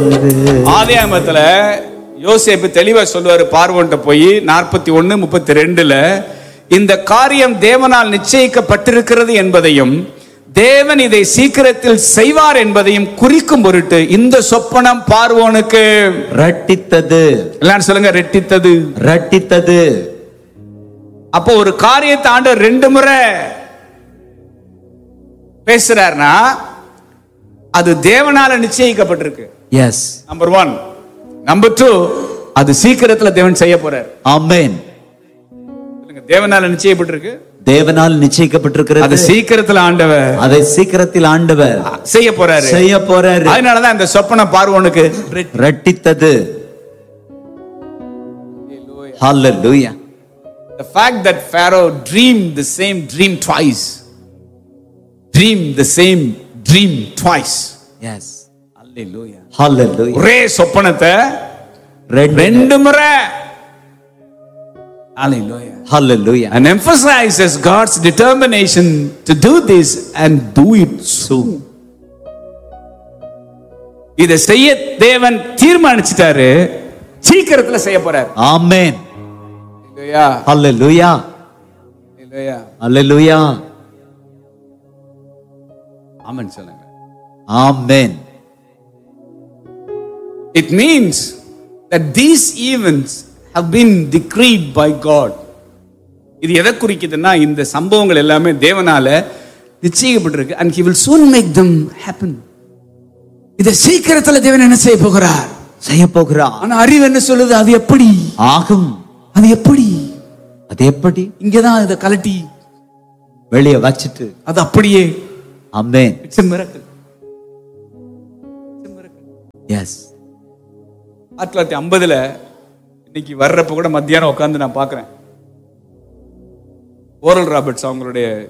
ஆதியாகமத்துல யோசேப்பு தெளிவா சொல்லுவாரு பார்வோன்ட்ட போய் நாற்பத்தி ஒன்னு முப்பத்தி ரெண்டுல இந்த காரியம் தேவனால் நிச்சயிக்கப்பட்டிருக்கிறது என்பதையும் தேவன் இதை சீக்கிரத்தில் செய்வார் என்பதையும் குறிக்கும் பொருட்டு இந்த சொப்பனம் பார்வோனுக்கு ரட்டித்தது எல்லாரும் சொல்லுங்க ரெட்டித்தது ரட்டித்தது அப்போ ஒரு காரியத்தை ஆண்டவர் ரெண்டு முறை பேசுறாருன்னா அது தேவனால நிச்சயிக்கப்பட்டிருக்கு yes number one number two அது சீக்கிரத்துல தேவன் செய்ய போறார் ஆமென் சொல்லுங்க, தேவனால நிச்சயப்பட்டிருக்கு தேவனால் அது நிச்சயிக்கப்பட்டிருக்கிறது சீக்கிரத்துல ஆண்டவர் அதை சீக்கிரத்தில் ஆண்டவர் செய்ய போறாரு செய்ய போறாரு அதனாலதான் இந்த சொப்பன பார்வோனுக்கு ரட்டித்தது hallelujah the fact that Pharaoh dreamed the same dream twice dreamed the same dream twice yes Hallelujah. ஹalleluya ஒரே சொப்பனத்தை ரெண்டு ரெண்டு முறை Hallelujah. Hallelujah and emphasizes God's determination to do this and do it soon. இதை செய்ய தேவன் தீர்மானிச்சிட்டாரு சீக்கிரத்துல செய்ய போறாரு ஆமென் இல்லையா ஹalleluya இல்லையா ஹalleluya ஆமென் சொல்லுங்க ஆமென் it means that these events have been decreed by God இது எதை குறிக்குதுன்னா இந்த சம்பவங்கள் எல்லாமே தேவனால நிச்சயிக்கப்பட்டிருக்கு and he will soon make them happen இதை சீக்கிரத்துல தேவன் என்ன செய்ய போகிறார் செய்ய போகிறார் ஆனா அறிவு என்ன சொல்லுது அது எப்படி ஆகும் அது எப்படி அது எப்படி இங்கதான் இதை கலட்டி வெளியே வச்சிட்டு அது அப்படியே ஆமென் இட்ஸ் மிரக்கல் எஸ் ஆயிரத்தி தொள்ளாயிரத்தி ஐம்பதுல இன்னைக்கு வர்றப்ப கூட மத்தியானம் உட்காந்து நான் பார்க்கிறேன் ஓரல் ராபர்ட்ஸ் அவங்களுடைய